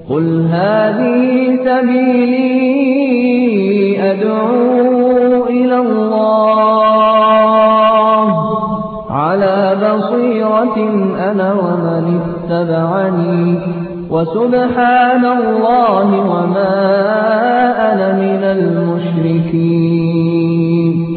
قل هذه سبيلي أدعو إلى الله على بصيرة أنا ومن اتبعني وسبحان الله وما أنا من المشركين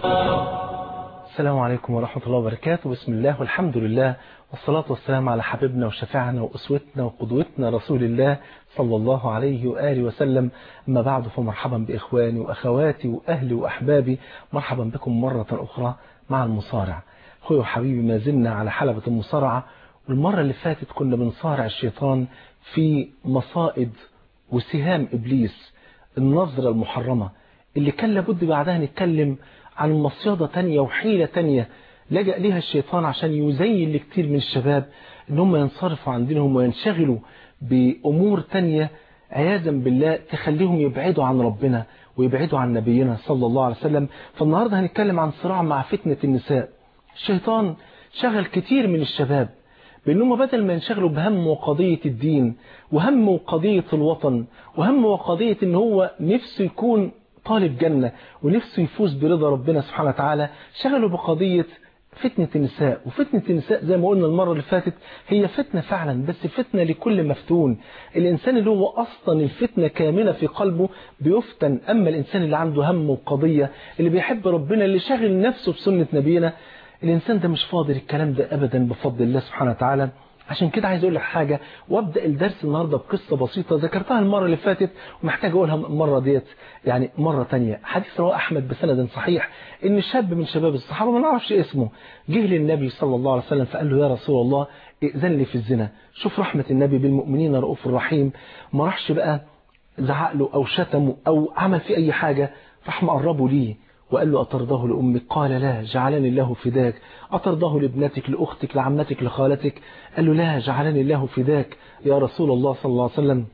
السلام عليكم ورحمة الله وبركاته بسم الله والحمد لله والصلاة والسلام على حبيبنا وشفيعنا وأسوتنا وقدوتنا رسول الله صلى الله عليه وآله وسلم أما بعد فمرحبا بإخواني وأخواتي وأهلي وأحبابي مرحبا بكم مرة أخرى مع المصارع أخوي وحبيبي ما زلنا على حلبة المصارعة والمرة اللي فاتت كنا بنصارع الشيطان في مصائد وسهام إبليس النظرة المحرمة اللي كان لابد بعدها نتكلم عن مصيدة تانية وحيلة تانية لجأ ليها الشيطان عشان يزين لكتير من الشباب ان هم ينصرفوا عن دينهم وينشغلوا بأمور تانية عياذا بالله تخليهم يبعدوا عن ربنا ويبعدوا عن نبينا صلى الله عليه وسلم فالنهاردة هنتكلم عن صراع مع فتنة النساء الشيطان شغل كتير من الشباب بأنهم بدل ما ينشغلوا بهم وقضية الدين وهم وقضية الوطن وهم وقضية ان هو نفسه يكون طالب جنة ونفسه يفوز برضا ربنا سبحانه وتعالى شغلوا بقضية فتنة النساء وفتنة النساء زي ما قلنا المرة اللي فاتت هي فتنة فعلا بس فتنة لكل مفتون الإنسان اللي هو أصلا الفتنة كاملة في قلبه بيفتن أما الإنسان اللي عنده هم وقضية اللي بيحب ربنا اللي شاغل نفسه بسنة نبينا الإنسان ده مش فاضل الكلام ده أبدا بفضل الله سبحانه وتعالى عشان كده عايز اقول لك حاجة وابدا الدرس النهارده بقصة بسيطة ذكرتها المرة اللي فاتت ومحتاج اقولها المرة ديت يعني مرة تانية حديث رواه احمد بسند صحيح ان شاب من شباب الصحابة ما نعرفش اسمه جه للنبي صلى الله عليه وسلم فقال له يا رسول الله ائذن لي في الزنا شوف رحمة النبي بالمؤمنين رؤوف رحيم ما راحش بقى زعق له او شتمه او عمل فيه اي حاجة راح مقربه ليه وقال له أترضاه لأمك قال لا جعلني الله فداك أترضاه لابنتك لأختك لعمتك لخالتك قال له لا جعلني الله فداك يا رسول الله صلى الله عليه وسلم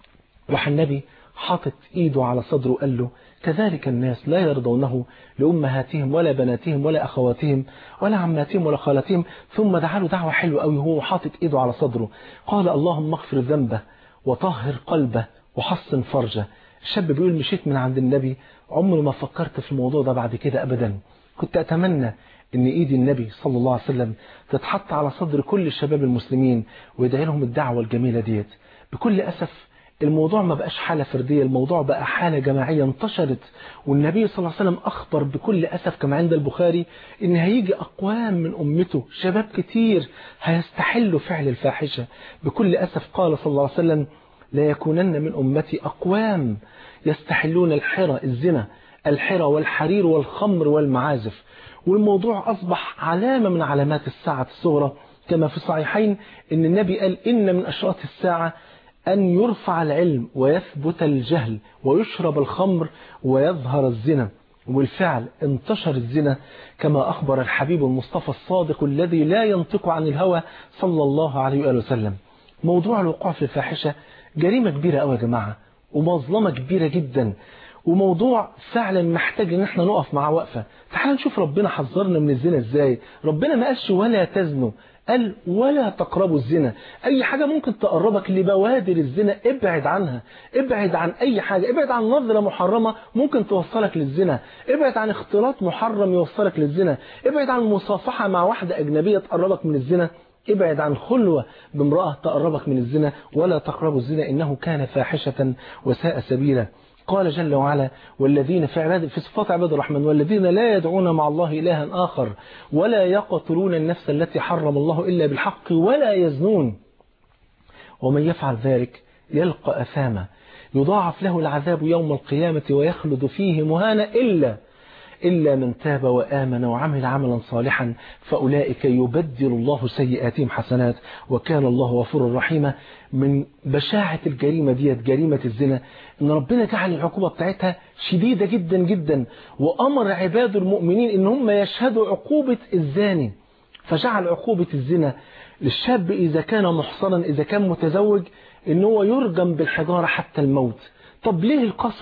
راح النبي حاطط إيده على صدره وقال له كذلك الناس لا يرضونه لأمهاتهم ولا بناتهم ولا أخواتهم ولا عماتهم ولا خالاتهم ثم دعا له دعوة حلوة قوي وهو حاطط إيده على صدره قال اللهم اغفر ذنبه وطهر قلبه وحصن فرجه الشاب بيقول مشيت من عند النبي عمري ما فكرت في الموضوع ده بعد كده أبدا كنت أتمنى ان ايدي النبي صلى الله عليه وسلم تتحط على صدر كل الشباب المسلمين ويدعي لهم الدعوة الجميلة ديت بكل أسف الموضوع ما بقاش حالة فردية الموضوع بقى حالة جماعية انتشرت والنبي صلى الله عليه وسلم أخبر بكل أسف كما عند البخاري إن هيجي أقوام من أمته شباب كتير هيستحلوا فعل الفاحشة بكل أسف قال صلى الله عليه وسلم لا يكونن من أمتي أقوام يستحلون الحرى الزنا الحرى والحرير والخمر والمعازف والموضوع أصبح علامة من علامات الساعة الصغرى كما في الصحيحين إن النبي قال إن من أشراط الساعة أن يرفع العلم ويثبت الجهل ويشرب الخمر ويظهر الزنا وبالفعل انتشر الزنا كما أخبر الحبيب المصطفى الصادق الذي لا ينطق عن الهوى صلى الله عليه وآله وسلم موضوع الوقوع في الفاحشة جريمة كبيرة قوي يا جماعة ومظلمة كبيرة جدا وموضوع فعلا محتاج ان احنا نقف مع وقفة تعال نشوف ربنا حذرنا من الزنا ازاي ربنا ما قالش ولا تزنوا قال ولا تقربوا الزنا اي حاجة ممكن تقربك لبوادر الزنا ابعد عنها ابعد عن اي حاجة ابعد عن نظرة محرمة ممكن توصلك للزنا ابعد عن اختلاط محرم يوصلك للزنا ابعد عن مصافحة مع واحدة اجنبية تقربك من الزنا ابعد عن خلوة بامرأة تقربك من الزنا ولا تقربوا الزنا إنه كان فاحشة وساء سبيلا قال جل وعلا والذين في, عباد في صفات عباد الرحمن والذين لا يدعون مع الله إلها آخر ولا يقتلون النفس التي حرم الله إلا بالحق ولا يزنون ومن يفعل ذلك يلقى أثاما يضاعف له العذاب يوم القيامة ويخلد فيه مهانا إلا إلا من تاب وآمن وعمل عملا صالحا فأولئك يبدل الله سيئاتهم حسنات وكان الله غفورا رحيما من بشاعة الجريمة ديت جريمة الزنا إن ربنا جعل العقوبة بتاعتها شديدة جدا جدا وأمر عباد المؤمنين إن هم يشهدوا عقوبة الزاني فجعل عقوبة الزنا للشاب إذا كان محصنا إذا كان متزوج إن هو يرجم بالحجارة حتى الموت طب ليه القسوة دي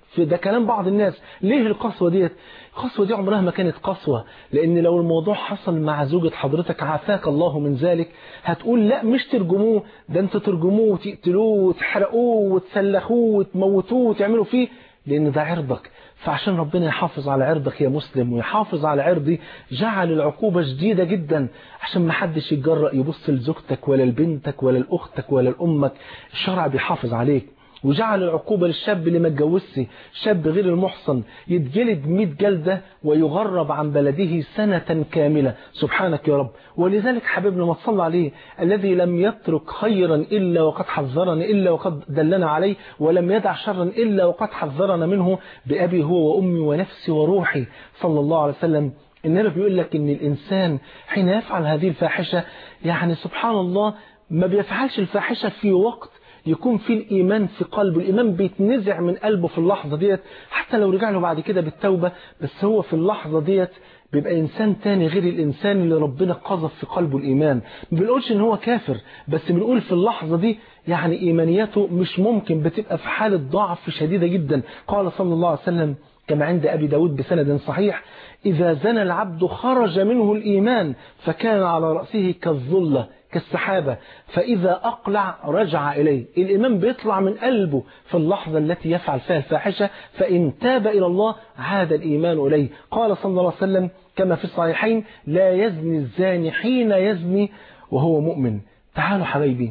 في ده كلام بعض الناس ليه القسوة ديت القسوة دي عمرها ما كانت قسوة لأن لو الموضوع حصل مع زوجة حضرتك عافاك الله من ذلك هتقول لا مش ترجموه ده انتوا ترجموه وتقتلوه وتحرقوه وتسلخوه وتموتوه وتعملوا فيه لأن ده عرضك فعشان ربنا يحافظ على عرضك يا مسلم ويحافظ على عرضي جعل العقوبة شديدة جدا عشان ما حدش يتجرأ يبص لزوجتك ولا لبنتك ولا لأختك ولا لأمك الشرع بيحافظ عليك وجعل العقوبة للشاب اللي ما اتجوزش شاب غير المحصن يتجلد 100 جلدة ويغرب عن بلده سنة كاملة سبحانك يا رب ولذلك حبيبنا ما تصلى عليه الذي لم يترك خيرا إلا وقد حذرني إلا وقد دلنا عليه ولم يدع شرا إلا وقد حذرنا منه بأبي هو وأمي ونفسي وروحي صلى الله عليه وسلم النبي بيقول لك ان الإنسان حين يفعل هذه الفاحشة يعني سبحان الله ما بيفعلش الفاحشة في وقت يكون في الإيمان في قلبه الإيمان بيتنزع من قلبه في اللحظة ديت حتى لو رجع له بعد كده بالتوبة بس هو في اللحظة ديت بيبقى إنسان تاني غير الإنسان اللي ربنا قذف في قلبه الإيمان ما بنقولش إن هو كافر بس بنقول في اللحظة دي يعني إيمانياته مش ممكن بتبقى في حالة ضعف شديدة جدا قال صلى الله عليه وسلم كما عند أبي داود بسند صحيح إذا زنى العبد خرج منه الإيمان فكان على رأسه كالظلة كالسحابة فإذا أقلع رجع إليه الإمام بيطلع من قلبه في اللحظة التي يفعل فيها الفاحشة فإن تاب إلى الله عاد الإيمان إليه قال صلى الله عليه وسلم كما في الصحيحين لا يزني الزاني حين يزني وهو مؤمن تعالوا حبايبي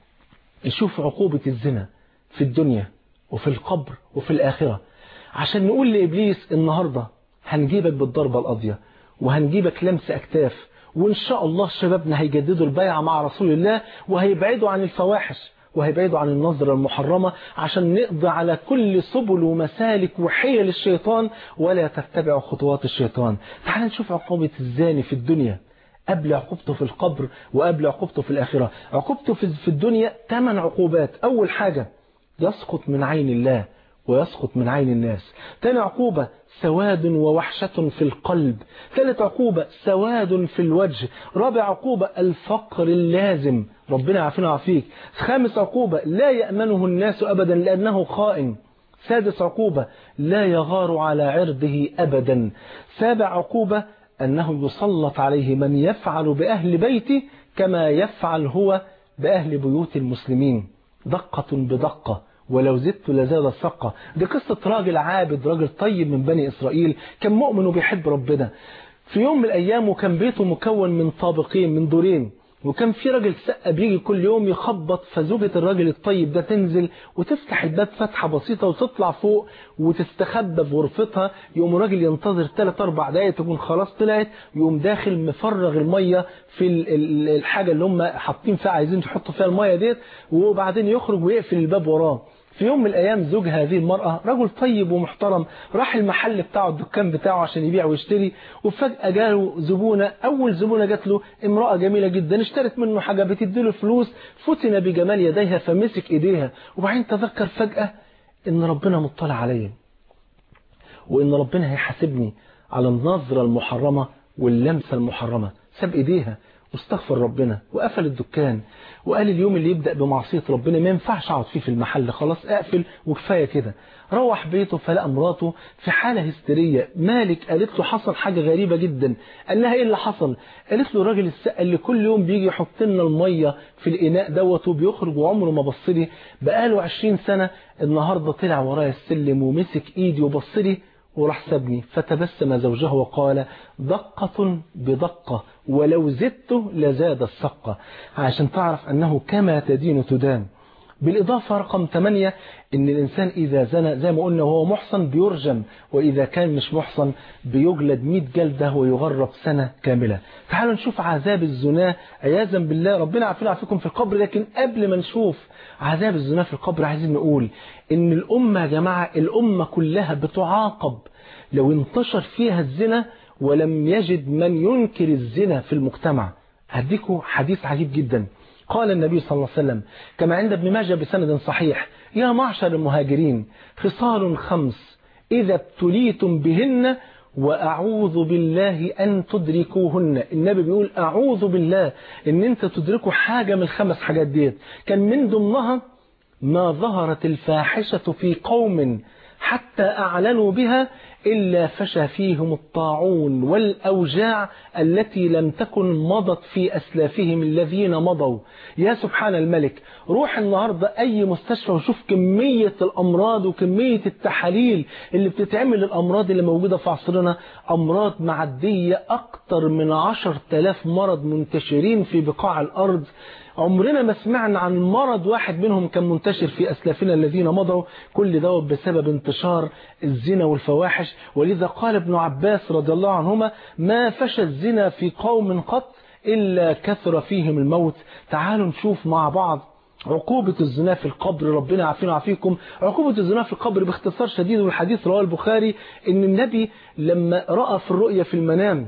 نشوف عقوبة الزنا في الدنيا وفي القبر وفي الآخرة عشان نقول لإبليس النهاردة هنجيبك بالضربة القاضية وهنجيبك لمس أكتاف وإن شاء الله شبابنا هيجددوا البيعة مع رسول الله وهيبعدوا عن الفواحش وهيبعدوا عن النظرة المحرمة عشان نقضي على كل سبل ومسالك وحيل الشيطان ولا تتبعوا خطوات الشيطان تعال نشوف عقوبة الزاني في الدنيا قبل عقوبته في القبر وقبل عقوبته في الآخرة عقوبته في الدنيا ثمان عقوبات أول حاجة يسقط من عين الله ويسقط من عين الناس ثاني عقوبة سواد ووحشة في القلب ثالث عقوبة سواد في الوجه رابع عقوبة الفقر اللازم ربنا يعافينا ويعافيك خامس عقوبة لا يأمنه الناس أبدا لأنه خائن سادس عقوبة لا يغار على عرضه أبدا سابع عقوبة أنه يسلط عليه من يفعل بأهل بيته كما يفعل هو بأهل بيوت المسلمين دقة بدقة ولو زدت لزاد الثقة دي قصة راجل عابد راجل طيب من بني إسرائيل كان مؤمن وبيحب ربنا في يوم من الأيام وكان بيته مكون من طابقين من دورين وكان في راجل سقة بيجي كل يوم يخبط فزوجة الراجل الطيب ده تنزل وتفتح الباب فتحة بسيطة وتطلع فوق وتستخبى في غرفتها يقوم الراجل ينتظر 3 4 دقايق تكون خلاص طلعت يقوم داخل مفرغ المية في الحاجة اللي هم حاطين فيها عايزين يحطوا فيها المية ديت وبعدين يخرج ويقفل الباب وراه في يوم من الأيام زوج هذه المرأة رجل طيب ومحترم راح المحل بتاعه الدكان بتاعه عشان يبيع ويشتري وفجأة جاله زبونة أول زبونة جات له امرأة جميلة جدا اشترت منه حاجة بتديله فلوس فتن بجمال يديها فمسك إيديها وبعدين تذكر فجأة إن ربنا مطلع عليا وإن ربنا هيحاسبني على النظرة المحرمة واللمسة المحرمة ساب إيديها واستغفر ربنا وقفل الدكان وقال اليوم اللي يبدأ بمعصية ربنا ما ينفعش اقعد فيه في المحل خلاص اقفل وكفاية كده روح بيته فلقى مراته في حالة هستيرية مالك قالت له حصل حاجة غريبة جدا قال لها ايه اللي حصل قالت له الراجل السقا اللي كل يوم بيجي يحط لنا المية في الإناء دوت وبيخرج وعمره ما بص لي بقاله 20 سنة النهاردة طلع ورايا السلم ومسك ايدي وبص لي وراح سابني فتبسم زوجه وقال دقة بدقة ولو زدت لزاد السقة عشان تعرف أنه كما تدين تدان بالإضافة رقم 8 إن الإنسان إذا زنى زي ما قلنا وهو محصن بيرجم وإذا كان مش محصن بيجلد 100 جلدة ويغرب سنة كاملة تعالوا نشوف عذاب الزنا عياذا بالله ربنا عافينا عافيكم في القبر لكن قبل ما نشوف عذاب الزنا في القبر عايزين نقول إن الأمة يا جماعة الأمة كلها بتعاقب لو انتشر فيها الزنا ولم يجد من ينكر الزنا في المجتمع هديكوا حديث عجيب جدا قال النبي صلى الله عليه وسلم كما عند ابن ماجه بسند صحيح يا معشر المهاجرين خصال خمس إذا ابتليتم بهن وأعوذ بالله أن تدركوهن النبي بيقول أعوذ بالله أن أنت تدركوا حاجة من الخمس حاجات ديت كان من ضمنها ما ظهرت الفاحشة في قوم حتى أعلنوا بها إلا فشى فيهم الطاعون والأوجاع التي لم تكن مضت في أسلافهم الذين مضوا يا سبحان الملك روح النهاردة أي مستشفى وشوف كمية الأمراض وكمية التحاليل اللي بتتعمل للأمراض اللي موجودة في عصرنا أمراض معدية أكتر من عشر تلاف مرض منتشرين في بقاع الأرض عمرنا ما سمعنا عن مرض واحد منهم كان منتشر في أسلافنا الذين مضوا كل ده بسبب انتشار الزنا والفواحش ولذا قال ابن عباس رضي الله عنهما ما فشى الزنا في قوم قط إلا كثر فيهم الموت تعالوا نشوف مع بعض عقوبة الزنا في القبر ربنا يعافينا ويعافيكم عقوبة الزنا في القبر باختصار شديد والحديث رواه البخاري ان النبي لما رأى في الرؤيا في المنام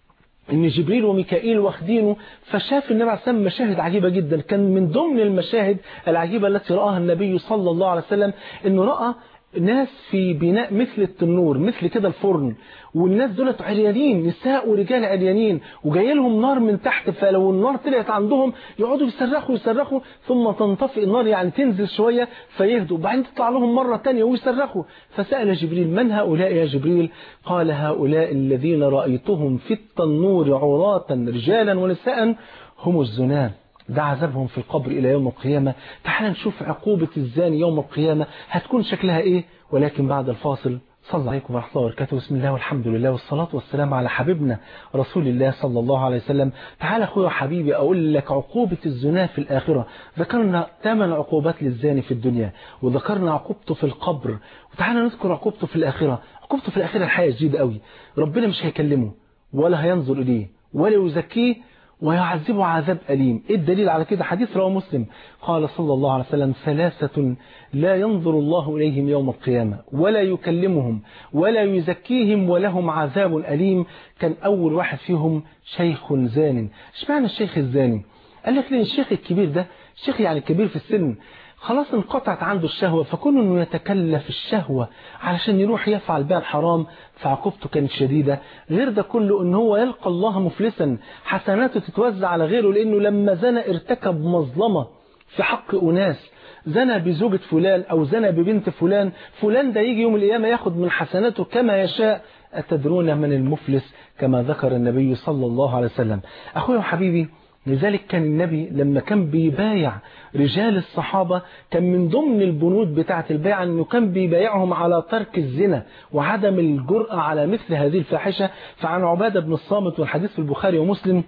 ان جبريل وميكائيل واخدينه فشاف النبي عليه السلام مشاهد عجيبة جدا كان من ضمن المشاهد العجيبة التي رآها النبي صلى الله عليه وسلم انه رأى ناس في بناء مثل التنور مثل كده الفرن والناس دولت عريانين نساء ورجال عريانين وجاي لهم نار من تحت فلو النار طلعت عندهم يقعدوا يصرخوا يصرخوا ثم تنطفئ النار يعني تنزل شوية فيهدوا وبعدين تطلع لهم مرة تانية ويصرخوا فسأل جبريل من هؤلاء يا جبريل قال هؤلاء الذين رأيتهم في التنور عراة رجالا ونساء هم الزنان ده عذابهم في القبر إلى يوم القيامة تعال نشوف عقوبة الزاني يوم القيامة هتكون شكلها إيه ولكن بعد الفاصل صلى الله عليكم ورحمة الله وبركاته بسم الله والحمد لله والصلاة والسلام على حبيبنا رسول الله صلى الله عليه وسلم تعال أخويا حبيبي أقول لك عقوبة الزنا في الآخرة ذكرنا ثمان عقوبات للزاني في الدنيا وذكرنا عقوبته في القبر وتعالى نذكر عقوبته في الآخرة عقوبته في الآخرة الحياة جديدة قوي ربنا مش هيكلمه ولا هينظر إليه ولا يزكيه ويعذبه عذاب أليم إيه الدليل على كده حديث رواه مسلم قال صلى الله عليه وسلم ثلاثة لا ينظر الله إليهم يوم القيامة ولا يكلمهم ولا يزكيهم ولهم عذاب أليم كان أول واحد فيهم شيخ زان اشمعنى الشيخ الزاني قال لك ليه الشيخ الكبير ده الشيخ يعني كبير في السن خلاص انقطعت عنده الشهوة فكون انه يتكلف الشهوة علشان يروح يفعل بها الحرام فعقوبته كانت شديدة غير ده كله ان هو يلقى الله مفلسا حسناته تتوزع على غيره لانه لما زنى ارتكب مظلمة في حق أناس زنى بزوجة فلان أو زنى ببنت فلان فلان ده يجي يوم القيامة ياخد من حسناته كما يشاء أتدرون من المفلس كما ذكر النبي صلى الله عليه وسلم أخويا وحبيبي لذلك كان النبي لما كان بيبايع رجال الصحابة كان من ضمن البنود بتاعة البيعة أنه كان بيبايعهم على ترك الزنا وعدم الجرأة على مثل هذه الفاحشة فعن عبادة بن الصامت والحديث في البخاري ومسلم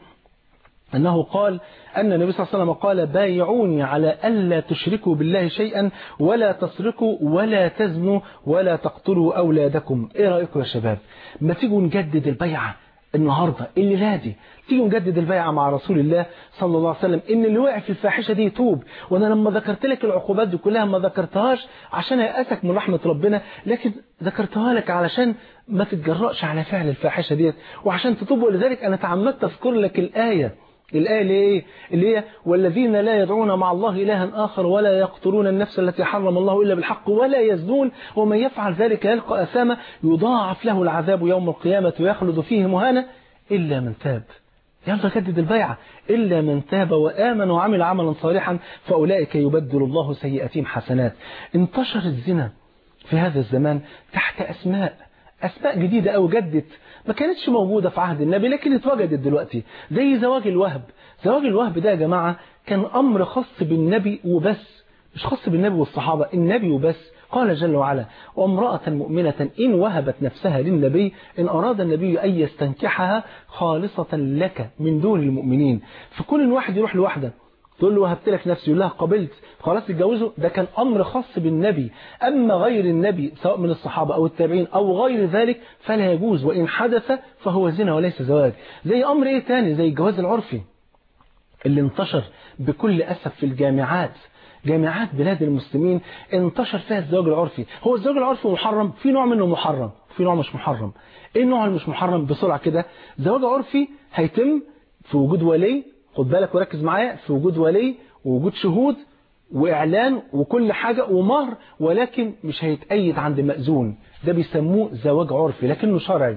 أنه قال أن النبي صلى الله عليه وسلم قال بايعوني على ألا تشركوا بالله شيئا ولا تسرقوا ولا تزنوا ولا تقتلوا أولادكم إيه رأيكم يا شباب ما تيجوا نجدد البيعة النهاردة الليلة دي تيجي نجدد البيعة مع رسول الله صلى الله عليه وسلم ان اللي وقع في الفاحشة دي يتوب وانا لما ذكرت لك العقوبات دي كلها ما ذكرتهاش عشان يأسك من رحمة ربنا لكن ذكرتها لك علشان ما تتجرأش على فعل الفاحشة ديت وعشان تتوب ولذلك انا تعمدت اذكر لك الآية الآية اللي ايه اللي هي والذين لا يدعون مع الله إلها آخر ولا يقتلون النفس التي حرم الله إلا بالحق ولا يزنون ومن يفعل ذلك يلقى أثاما يضاعف له العذاب يوم القيامة ويخلد فيه مهانا إلا من تاب يلا جدد البيعة إلا من تاب وآمن وعمل عملا صالحا فأولئك يبدل الله سيئاتهم حسنات انتشر الزنا في هذا الزمان تحت أسماء أسماء جديدة أو جدت ما كانتش موجودة في عهد النبي لكن اتوجدت دلوقتي زي زواج الوهب زواج الوهب ده يا جماعة كان أمر خاص بالنبي وبس مش خاص بالنبي والصحابة النبي وبس قال جل وعلا وامرأة مؤمنة إن وهبت نفسها للنبي إن أراد النبي أن يستنكحها خالصة لك من دون المؤمنين فكل الواحد يروح لوحده تقول له وهبت لك نفسي يقول لها قبلت خلاص تتجوزه ده كان أمر خاص بالنبي أما غير النبي سواء من الصحابة أو التابعين أو غير ذلك فلا يجوز وإن حدث فهو زنا وليس زواج زي أمر إيه تاني زي الجواز العرفي اللي انتشر بكل أسف في الجامعات جامعات بلاد المسلمين انتشر فيها الزواج العرفي هو الزواج العرفي محرم في نوع منه محرم في نوع مش محرم ايه النوع اللي مش محرم بسرعة كده زواج عرفي هيتم في وجود ولي خد بالك وركز معايا في وجود ولي ووجود شهود وإعلان وكل حاجة ومهر ولكن مش هيتأيد عند مأذون ده بيسموه زواج عرفي لكنه شرعي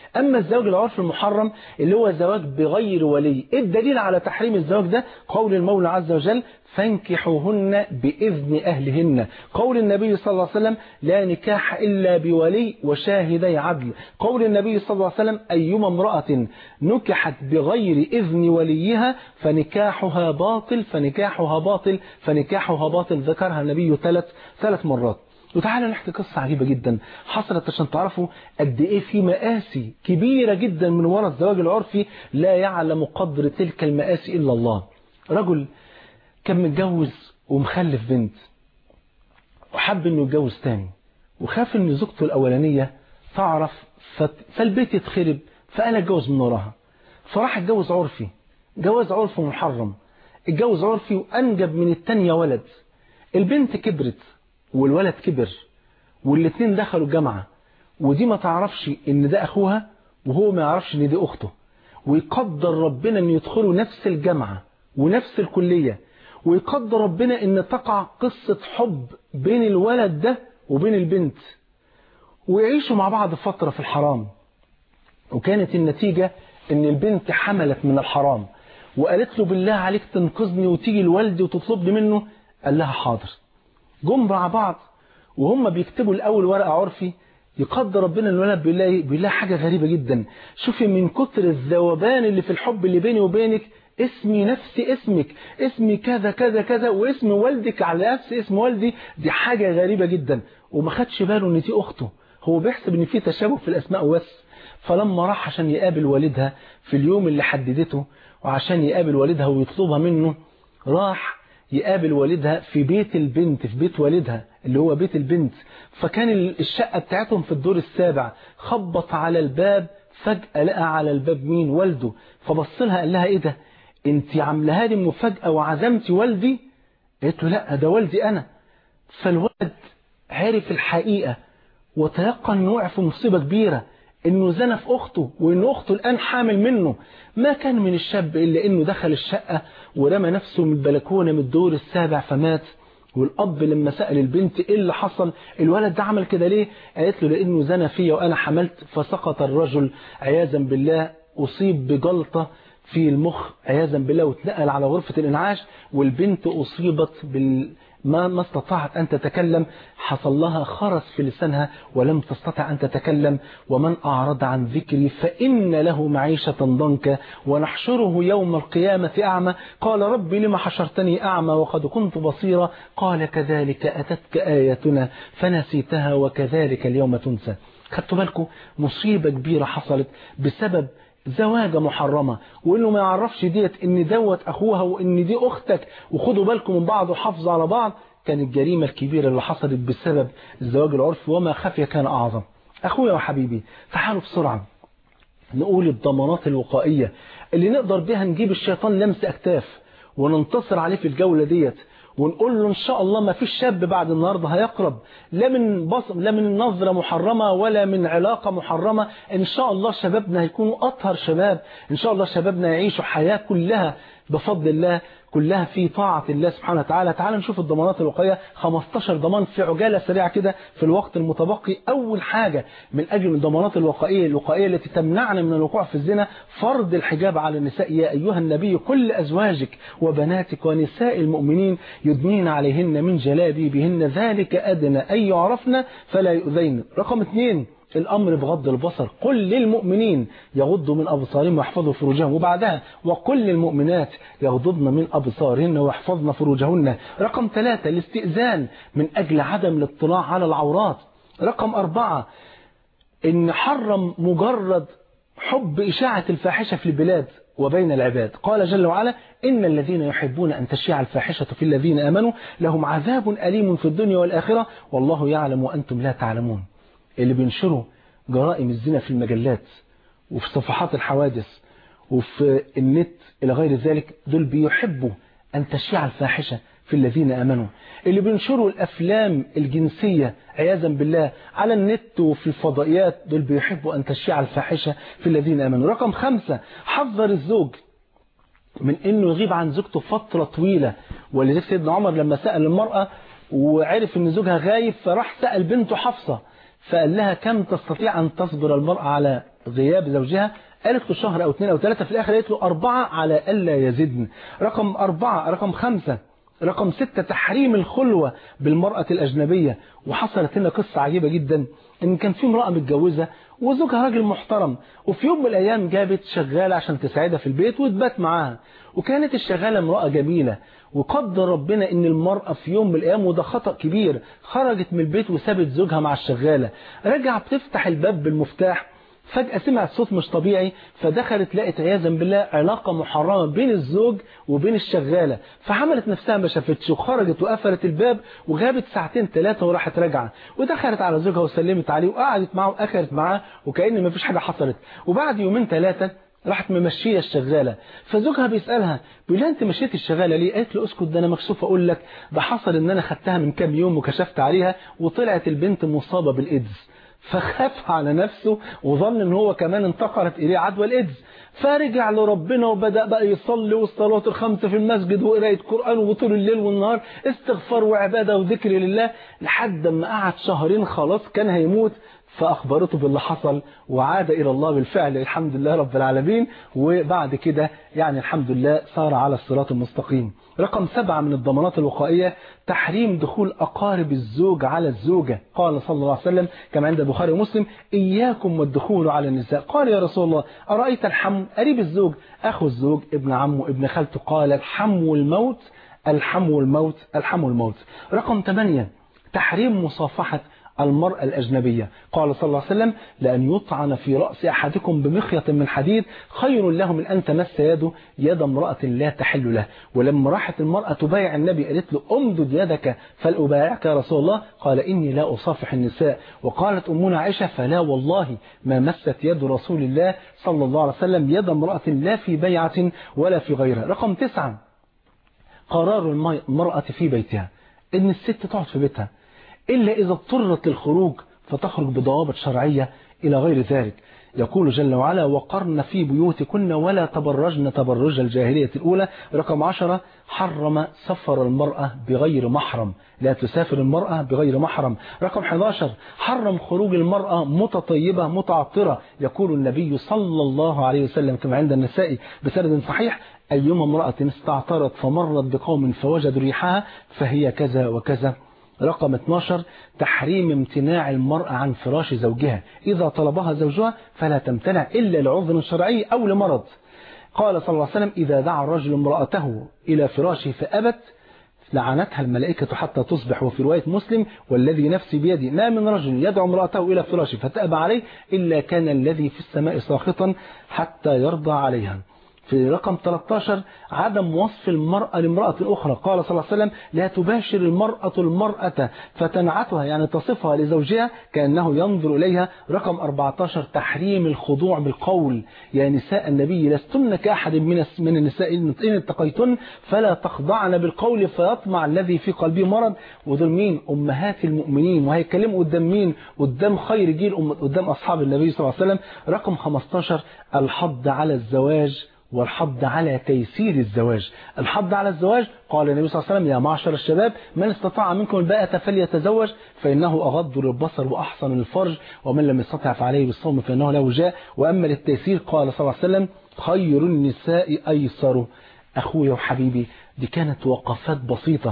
أما الزواج العرفي المحرم اللي هو زواج بغير ولي إيه الدليل على تحريم الزواج ده قول المولى عز وجل فانكحوهن بإذن أهلهن قول النبي صلى الله عليه وسلم لا نكاح إلا بولي وشاهدي عدل قول النبي صلى الله عليه وسلم أيما امرأة نكحت بغير إذن وليها فنكاحها باطل فنكاحها باطل فنكاحها باطل ذكرها النبي ثلاث ثلاث مرات وتعالى نحكي قصة عجيبة جدا حصلت عشان تعرفوا قد ايه في مآسي كبيرة جدا من وراء الزواج العرفي لا يعلم قدر تلك المآسي إلا الله رجل كان متجوز ومخلف بنت وحب انه يتجوز تاني وخاف ان زوجته الاولانيه تعرف فالبيت يتخرب فقال اتجوز من وراها فراح اتجوز عرفي جواز عرفي محرم اتجوز عرفي وانجب من التانية ولد البنت كبرت والولد كبر والاتنين دخلوا الجامعة ودي ما تعرفش ان ده اخوها وهو ما يعرفش ان دي اخته ويقدر ربنا ان يدخلوا نفس الجامعة ونفس الكلية ويقدر ربنا ان تقع قصة حب بين الولد ده وبين البنت ويعيشوا مع بعض فترة في الحرام وكانت النتيجة ان البنت حملت من الحرام وقالت له بالله عليك تنقذني وتيجي لوالدي وتطلبني منه قال لها حاضر جم مع بعض وهم بيكتبوا الاول ورقة عرفي يقدر ربنا الولد بيقول لها بيقول لها حاجة غريبة جدا شوفي من كتر الذوبان اللي في الحب اللي بيني وبينك اسمي نفس اسمك اسمي كذا كذا كذا واسم والدك على نفس اسم والدي دي حاجة غريبة جدا وما خدش باله ان دي اخته هو بيحسب ان في تشابه في الاسماء بس فلما راح عشان يقابل والدها في اليوم اللي حددته وعشان يقابل والدها ويطلبها منه راح يقابل والدها في بيت البنت في بيت والدها اللي هو بيت البنت فكان الشقة بتاعتهم في الدور السابع خبط على الباب فجأة لقى على الباب مين والده فبص لها قال لها ايه ده انت عاملاها لي مفاجأة وعزمتي والدي قالت له لا ده والدي انا فالولد عرف الحقيقة وتيقن انه وقع في مصيبة كبيرة انه زنى في اخته وان اخته الان حامل منه ما كان من الشاب الا انه دخل الشقة ورمى نفسه من البلكونة من الدور السابع فمات والاب لما سأل البنت ايه اللي حصل الولد ده عمل كده ليه قالت له لانه زنى فيا وانا حملت فسقط الرجل عياذا بالله اصيب بجلطة في المخ عياذا بالله واتنقل على غرفة الانعاش والبنت اصيبت بال ما ما استطاعت أن تتكلم حصل لها خرس في لسانها ولم تستطع أن تتكلم ومن أعرض عن ذكري فإن له معيشة ضنكا ونحشره يوم القيامة أعمى قال ربي لما حشرتني أعمى وقد كنت بصيرا قال كذلك أتتك آياتنا فنسيتها وكذلك اليوم تنسى خدتوا بالكم مصيبة كبيرة حصلت بسبب زواجة محرمة وانه ما يعرفش ديت ان دوت اخوها وان دي اختك وخدوا بالكم من بعض وحافظوا على بعض كانت الجريمة الكبيرة اللي حصلت بسبب الزواج العرفي وما خفي كان اعظم اخويا وحبيبي تعالوا بسرعة نقول الضمانات الوقائية اللي نقدر بها نجيب الشيطان لمس اكتاف وننتصر عليه في الجولة ديت ونقول له ان شاء الله ما فيش شاب بعد النهارده هيقرب لا من بصم لا من نظره محرمه ولا من علاقه محرمه ان شاء الله شبابنا هيكونوا اطهر شباب ان شاء الله شبابنا يعيشوا حياه كلها بفضل الله كلها في طاعة الله سبحانه وتعالى تعال نشوف الضمانات الوقائية 15 ضمان في عجالة سريعة كده في الوقت المتبقي أول حاجة من أجل الضمانات الوقائية الوقائية التي تمنعنا من الوقوع في الزنا فرض الحجاب على النساء يا أيها النبي كل أزواجك وبناتك ونساء المؤمنين يدنين عليهن من جلابيبهن ذلك أدنى أن يعرفن فلا يؤذين رقم اثنين الأمر بغض البصر قل للمؤمنين يغضوا من أبصارهم ويحفظوا فروجهم وبعدها وقل للمؤمنات يغضضن من أبصارهن ويحفظن فروجهن رقم ثلاثة الاستئذان من أجل عدم الاطلاع على العورات رقم أربعة إن حرم مجرد حب إشاعة الفاحشة في البلاد وبين العباد قال جل وعلا إن الذين يحبون أن تشيع الفاحشة في الذين آمنوا لهم عذاب أليم في الدنيا والآخرة والله يعلم وأنتم لا تعلمون اللي بينشروا جرائم الزنا في المجلات وفي صفحات الحوادث وفي النت إلى غير ذلك دول بيحبوا أن تشيع الفاحشة في الذين آمنوا اللي بينشروا الأفلام الجنسية عياذا بالله على النت وفي الفضائيات دول بيحبوا أن تشيع الفاحشة في الذين آمنوا رقم خمسة حذر الزوج من أنه يغيب عن زوجته فترة طويلة ولذلك سيدنا عمر لما سأل المرأة وعرف أن زوجها غايب فراح سأل بنته حفصة فقال لها كم تستطيع أن تصبر المرأة على غياب زوجها قالت له شهر أو اثنين أو ثلاثة في الآخر قالت له أربعة على ألا يزدن رقم أربعة رقم خمسة رقم ستة تحريم الخلوة بالمرأة الأجنبية وحصلت لنا قصة عجيبة جدا إن كان في امرأة متجوزة وزوجها راجل محترم وفي يوم من الأيام جابت شغالة عشان تساعدها في البيت وتبات معاها وكانت الشغالة امرأة جميلة وقدر ربنا ان المرأة في يوم من الايام وده خطأ كبير خرجت من البيت وسابت زوجها مع الشغالة رجع بتفتح الباب بالمفتاح فجأة سمعت صوت مش طبيعي فدخلت لقت عياذا بالله علاقة محرمة بين الزوج وبين الشغالة فعملت نفسها ما شافتش وخرجت وقفلت الباب وغابت ساعتين ثلاثة وراحت راجعة ودخلت على زوجها وسلمت عليه وقعدت معه وأكلت معاه وكأن ما فيش حاجة حصلت وبعد يومين ثلاثة راحت ممشية الشغالة فزوجها بيسألها بيقول لها انت مشيت الشغالة ليه قالت له اسكت ده انا مكسوف اقول لك ده حصل ان انا خدتها من كام يوم وكشفت عليها وطلعت البنت مصابة بالايدز فخاف على نفسه وظن ان هو كمان انتقلت اليه عدوى الايدز فرجع لربنا وبدأ بقى يصلي والصلاة الخمسة في المسجد وقراية قرآن وطول الليل والنهار استغفار وعبادة وذكر لله لحد ما قعد شهرين خلاص كان هيموت فأخبرته باللي حصل وعاد إلى الله بالفعل الحمد لله رب العالمين وبعد كده يعني الحمد لله صار على الصراط المستقيم رقم سبعة من الضمانات الوقائية تحريم دخول أقارب الزوج على الزوجة قال صلى الله عليه وسلم كما عند البخاري ومسلم إياكم والدخول على النساء قال يا رسول الله أرأيت الحم قريب الزوج أخو الزوج ابن عمه ابن خالته قال الحم الموت الحم الموت الحم الموت رقم ثمانية تحريم مصافحة المرأة الأجنبية قال صلى الله عليه وسلم لأن يطعن في رأس أحدكم بمخيط من حديد خير له من أن تمس يده يد امرأة لا تحل له ولما راحت المرأة تبايع النبي قالت له أمدد يدك فلأبايعك يا رسول الله قال إني لا أصافح النساء وقالت أمنا عائشة فلا والله ما مست يد رسول الله صلى الله عليه وسلم يد امرأة لا في بيعة ولا في غيرها رقم تسعة قرار المرأة في بيتها إن الست تقعد في بيتها إلا إذا اضطرت للخروج فتخرج بضوابط شرعية إلى غير ذلك يقول جل وعلا وقرن في بيوتكن ولا تبرجن تبرج الجاهلية الأولى رقم عشرة حرم سفر المرأة بغير محرم لا تسافر المرأة بغير محرم رقم 11 حرم خروج المرأة متطيبة متعطرة يقول النبي صلى الله عليه وسلم كما عند النساء بسند صحيح أيما امرأة استعطرت فمرت بقوم فوجدوا ريحها فهي كذا وكذا رقم 12 تحريم امتناع المرأة عن فراش زوجها إذا طلبها زوجها فلا تمتنع إلا لعذر شرعي أو لمرض قال صلى الله عليه وسلم إذا دعا الرجل امرأته إلى فراشه فأبت لعنتها الملائكة حتى تصبح وفي رواية مسلم والذي نفسي بيدي ما من رجل يدعو امرأته إلى فراشه فتأبى عليه إلا كان الذي في السماء ساخطا حتى يرضى عليها في رقم 13 عدم وصف المرأة لامرأة أخرى قال صلى الله عليه وسلم لا تباشر المرأة المرأة فتنعتها يعني تصفها لزوجها كأنه ينظر إليها رقم 14 تحريم الخضوع بالقول يا نساء النبي لستن كأحد من من النساء إن اتقيتن فلا تخضعن بالقول فيطمع الذي في قلبه مرض ودول مين أمهات المؤمنين وهيتكلموا قدام مين قدام خير جيل قدام أصحاب النبي صلى الله عليه وسلم رقم 15 الحض على الزواج والحض على تيسير الزواج الحض على الزواج قال النبي صلى الله عليه وسلم يا معشر الشباب من استطاع منكم الباءة فليتزوج فإنه أغض للبصر وأحسن للفرج ومن لم يستطع فعليه بالصوم فإنه له وجاء وأما للتيسير قال صلى الله عليه وسلم خير النساء أيسر أخويا وحبيبي دي كانت وقفات بسيطة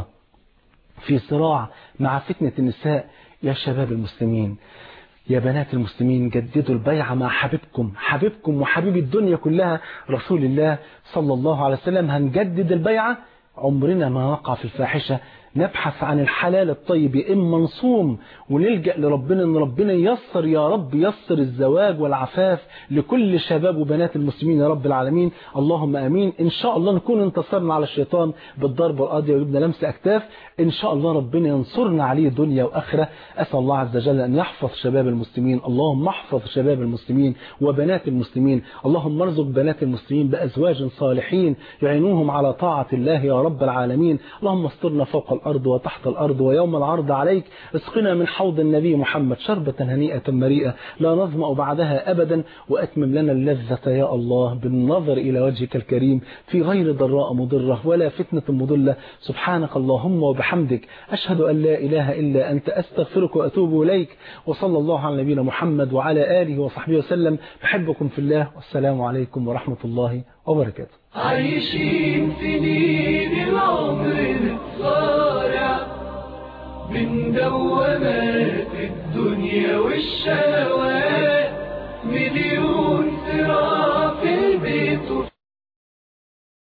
في صراع مع فتنة النساء يا شباب المسلمين يا بنات المسلمين جددوا البيعة مع حبيبكم حبيبكم وحبيب الدنيا كلها رسول الله صلى الله عليه وسلم هنجدد البيعة عمرنا ما نقع في الفاحشة نبحث عن الحلال الطيب يا إما نصوم ونلجأ لربنا أن ربنا ييسر يا رب ييسر الزواج والعفاف لكل شباب وبنات المسلمين يا رب العالمين اللهم أمين إن شاء الله نكون انتصرنا على الشيطان بالضربة القاضية وجبنا لمس أكتاف إن شاء الله ربنا ينصرنا عليه دنيا وآخرة أسأل الله عز وجل أن يحفظ شباب المسلمين اللهم احفظ شباب المسلمين وبنات المسلمين اللهم ارزق بنات المسلمين بأزواج صالحين يعينوهم على طاعة الله يا رب العالمين اللهم استرنا فوق الأرض الأرض وتحت الأرض ويوم العرض عليك اسقنا من حوض النبي محمد شربة هنيئة مريئة لا نظمأ بعدها أبدا وأتمم لنا اللذة يا الله بالنظر إلى وجهك الكريم في غير ضراء مضرة ولا فتنة مضلة سبحانك اللهم وبحمدك أشهد أن لا إله إلا أنت أستغفرك وأتوب إليك وصلى الله على نبينا محمد وعلى آله وصحبه وسلم بحبكم في الله والسلام عليكم ورحمة الله وبركاته عايشين في نيل